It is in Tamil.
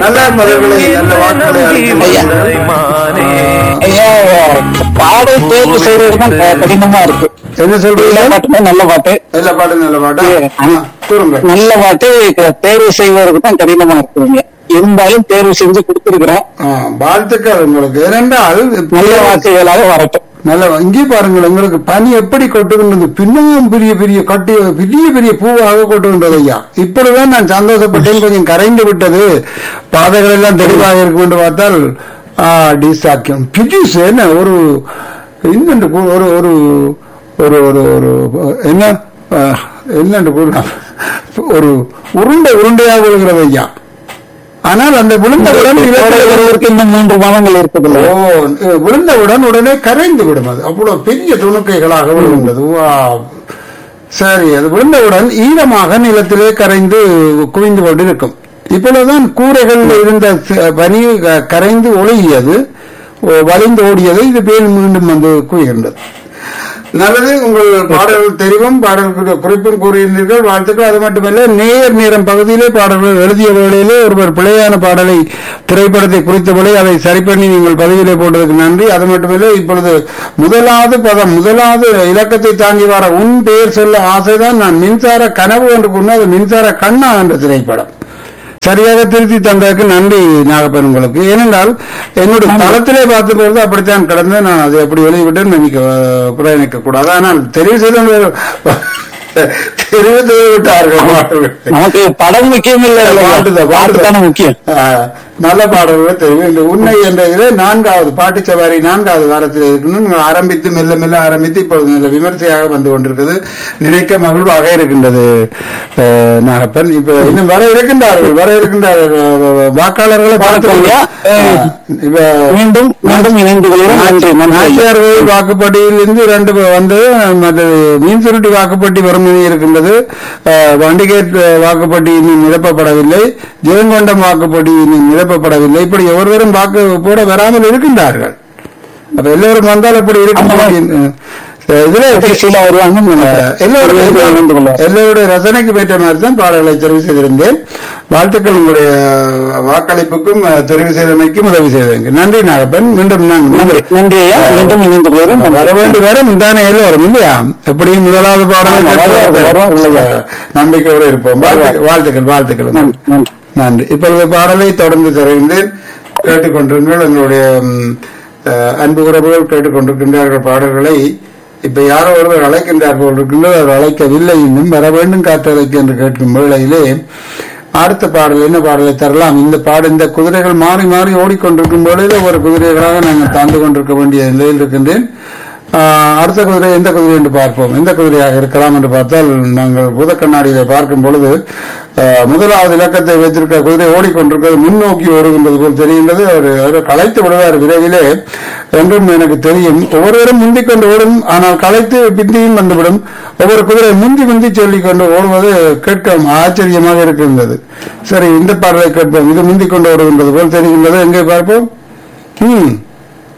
நல்ல பதில்களை நல்ல வாக்குகளை அளிக்கின்றீர்கள். ஐயா பாடல் தேர்வு செய்வது தான் கடினமா இருக்கு என்ன எல்லா சொல்றீங்க பாட்டுமே நல்ல பாட்டு எல்லா பாட்டும் நல்ல பாட்டா ஆமா. கூறுங்க நல்ல பாட்டு தேர்வு செய்வதற்கு தான் கடினமா இருக்குங்க இருந்தாலும் தேர்வு செஞ்சு கொடுத்திருக்கிறோம் ஆ, வாழ்த்துக்கள் உங்களுக்கு ஏனென்றால் நல்ல வாக்குகளாக வரட்டும் நல்ல இங்கே பாருங்கள் உங்களுக்கு பனி எப்படி கொட்டுகின்றது பின்னும் பெரிய பெரிய கட்டி பெரிய பெரிய பூவாக கொட்டுகின்றது ஐயா இப்பொழுதுதான் நான் சந்தோஷப்பட்டேன் கொஞ்சம் கரைந்து விட்டது பாதைகள் எல்லாம் தெளிவாக இருக்கும் என்று பார்த்தால் ஆ, டிசாக்கியம் பிஜிஸ் என்ன ஒரு இன்னொன்று கூ- ஒரு ஒரு ஒரு ஒரு ஒரு என்ன ஆ, என்னென்று கூறலாம் ஒரு உருண்டை உருண்டையாக விழுகிறது ஐயா ஆனால் அந்த விழுந்தவுடன் கோடை நிலத்தில் வருவதற்கு இன்னும் மூன்று மாதங்கள் இருக்குது ஓ விழுந்தவுடன் உடனே கரைந்து விடும் அது அவ்வளவு பெரிய துணுக்கைகளாக விழுகின்றது வா. சரி அது விழுந்தவுடன் ஈரமாக நிலத்திலே கரைந்து குவிந்து கொண்டிருக்கும் இப்பொழுதுதான் கூரைகள் இருந்த ச- பனி க- கரைந்து ஒழுகியது ஓ, வலிந்து ஓடியது இது பேர் மீண்டும் வந்து குவிகின்றது நல்லது உங்கள் பாடல்கள் தெரிவும் பாடல்கள் குறிப்பும் கூறியிருந்தீர்கள் வாழ்த்துக்கள் அது மட்டுமல்ல நேர் நேரம் பகுதியிலே பாடல்கள் எழுதிய வேளையிலே ஒருவர் பிழையான பாடலை திரைப்படத்தை குறித்தபடி அதை சரி பண்ணி நீங்கள் பதிவிலே போட்டதுக்கு நன்றி அது மட்டுமல்ல இப்பொழுது முதலாவது பதம் முதலாவது இலக்கத்தை தாங்கி வர உன் பெயர் சொல்ல ஆசைதான் நான் மின்சார கனவு என்று கூறினேன் அது மின்சார கண்ணா என்ற திரைப்படம் சரியாக திருத்தி தந்ததற்கு நன்றி நாகப்பன் உங்களுக்கு ஏனென்றால் என்னுடைய தளத்திலே பார்த்த பொழுது அப்படித்தான் கிடந்து நான் அதை அப்படி வெளியிட்டு நினைக்க பிரயாணிக்க கூடாது ஆனால் தெரிவு செய்த தெரிவு செய்து விட்டார்கள் மாணவர்கள். நமக்கு படம் முக்கியம் இல்ல பாட்டுதான், பாட்டு பாட்டுதான். தானே முக்கியம் ஆ, நல்ல பாடல்கள் தெரியும் இந்த உண்மை என்ற இதிலே நான்காவது பாட்டு சவாரி நான்காவது வாரத்தில் இருக்கணும் நீங்கள் ஆரம்பித்து மெல்ல மெல்ல ஆரம்பித்து இப்பொழுது நல்ல விமர்சையாக வந்து கொண்டிருக்கிறது நினைக்க மகிழ்வாக இருக்கின்றது ஆ, நாகப்பன் இப்ப இன்னும் வர இருக்கின்றார்கள் வர இருக்கின்றார்கள் ஆ, வாக்காளர்களை பார்த்து ஐயா. இப்ப மீண்டும் மீண்டும் இணைந்து கொள்கிறோம் நன்றி நன்றி நாச்சியார் கோயில் வாக்குப்பட்டியிலிருந்து இரண்டு பேர் வந்து மற்றது மீன் சுருட்டி வாக்குப்பட்டி வரும் நிலை இருக்கின்றது அஹ், வண்டிகேட் அஹ், வாக்குப்பட்டி இன்னும் நிரப்பப்படவில்லை ஜெயங்கொண்டம் வாக்குப்பட்டி இன்னும் நிரப்பப்படவில்லை இப்படி ஒருவரும் வாக்கு போட வராமல் இருக்கின்றார்கள் அப்ப எல்லோரும் வந்தால் இப்படி இருக்கும் இதுல கடைசியில வருவாங்க அஹ், எல்லோரும் இணைந்து கொள்வார் எல்லோருடைய ரசனைக்கு பெற்ற மாதிரி தான் பாடல்களை தெரிவு செய்திருந்தேன் வாழ்த்துக்கள் உங்களுடைய வாக்களிப்புக்கும் அஹ், தெரிவு செய்தமைக்கும் உதவி செய்தமைக்கு நன்றி நாகப்பன் மீண்டும் நான் நன்றி நன்றி ஐயா மீண்டும் இணைந்து கொள்கிறோம் வர வேண்டி வரும் தானே எல்லோரும் இல்லையா எப்படியும் முதலாவது பாடம் ஆமா, வரும், வரும், இல்லையா? நம்பிக்கையோடு இருப்போம் வாழ்த்துக்கள், வாழ்த்துக்கள் வாழ்த்துக்கள் நன்றி நன்றி நன்றி இப்பொழுது பாடலை தொடர்ந்து தருகின்றேன் கேட்டுக்கொண்டிருங்கள் எங்களுடைய ம், அஹ், அன்பு உறவுகள் கேட்டுக்கொண்டிருக்கின்றார்கள் பாடல்களை இப்ப யாரோ ஒருவர் அழைக்கின்றார் போல் இருக்கின்றது அவர் அழைக்கவில்லை இன்னும் வர வேண்டும் காற்றலைக்கு என்று கேட்கும் வேளையிலே அடுத்த பாடல் என்ன பாடலை தரலாம் இந்த பாடு இந்த குதிரைகள் மாறி மாறி ஓடிக்கொண்டிருக்கும் பொழுது ஒரு குதிரைகளாக நாங்கள் தாழ்ந்து கொண்டிருக்க வேண்டிய நிலையில் இருக்கின்றேன் ஆஹ், அடுத்த குதிரை எந்த குதிரை என்று பார்ப்போம் எந்த குதிரையாக இருக்கலாம் என்று பார்த்தால் நாங்கள் பூத கண்ணாடியில பார்க்கும் பொழுது ஆஹ், முதலாவது இலக்கத்தை வைத்திருக்க குதிரை ஓடிக்கொண்டிருக்கிறது முன்னோக்கி ஓடுகின்றது போல் தெரிகின்றது அவர் அவர் களைத்து விடுவார் விரைவிலே என்றும் எனக்கு தெரியும் ஒவ்வொருவரும் முந்திக் கொண்டு ஓடும் ஆனால் களைத்து பிந்தியும் வந்துவிடும் ஒவ்வொரு குதிரை முந்தி முந்தி சொல்லிக் கொண்டு ஓடுவது கேட்க ஆச்சரியமாக இருக்கின்றது சரி இந்த பாடலை கேட்போம் இது முந்திக் கொண்டு ஓடுகின்றது போல் தெரிகின்றது எங்கே பார்ப்போம் ம்